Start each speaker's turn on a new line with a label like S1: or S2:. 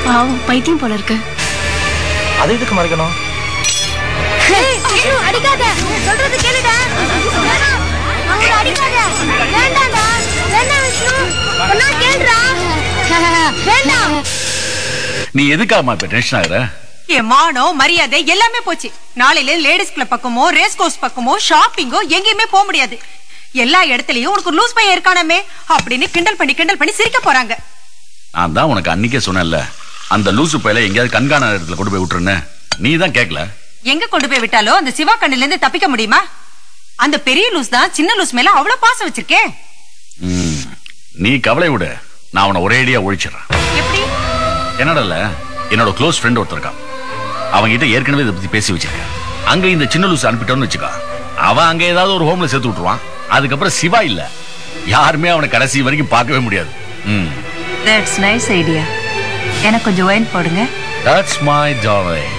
S1: பாவம் பைத்தியம் போல இருக்கு
S2: அதை எதுக்கு மறைக்கணும்
S3: அடிக்காத சொல்றது கேளுடா வேணாம். அவங்கள அடிக்காத வேண்டாம்டா வேண்டாம் விஷ்ணு சொன்னா கேளுடா வேண்டாம்
S4: நீ எதுக்காகமா இப்ப டென்ஷன் ஆகுற
S5: என் மானம் மரியாதை எல்லாமே போச்சு நாளையில லேடிஸ் கிளப் பக்கமோ ரேஸ் கோர்ஸ் பக்கமோ ஷாப்பிங்கோ எங்கேயுமே போக முடியாது எல்லா இடத்துலயும் உனக்கு லூஸ் பையன் இருக்கானமே அப்படின்னு கிண்டல் பண்ணி கிண்டல் பண்ணி சிரிக்க போறாங்க
S4: நான் தான் உனக்கு அன்னைக்கே சொன்னேன்ல அந்த லூசு பையில எங்கேயாவது கண்காண இடத்துல கொண்டு போய் விட்டுருன்னு நீ தான் கேட்கல
S5: எங்க கொண்டு போய் விட்டாலோ அந்த சிவா கண்ணுல இருந்து தப்பிக்க முடியுமா அந்த பெரிய லூஸ் தான் சின்ன லூஸ் மேல அவ்வளவு பாசம் வச்சிருக்கே
S4: ம், நீ கவலை விடு நான் அவனை ஒரேடியா ஒழிச்சிடுறேன்
S5: எப்படி
S4: கனடால என்னோட க்ளோஸ் ஃப்ரெண்ட் ஒருத்தர் இருக்கான் அவன்கிட்ட ஏற்கனவே இதை பத்தி பேசி வச்சிருக்கேன் அங்க இந்த சின்ன லூஸ் அனுப்பிட்டோம்னு வச்சுக்கோ அவன் அங்க ஏதாவது ஒரு ஹோம்ல சேர்த்து விட்டுருவான் அதுக்கப்புறம் சிவா இல்ல யாருமே அவனை கடைசி வரைக்கும் பார்க்கவே முடியாது ம்
S5: தட்ஸ் நைஸ் ஐடியா எனக்கு கொஞ்சம் ஒயின் போடுங்க
S4: தட்ஸ் மை டார்லிங்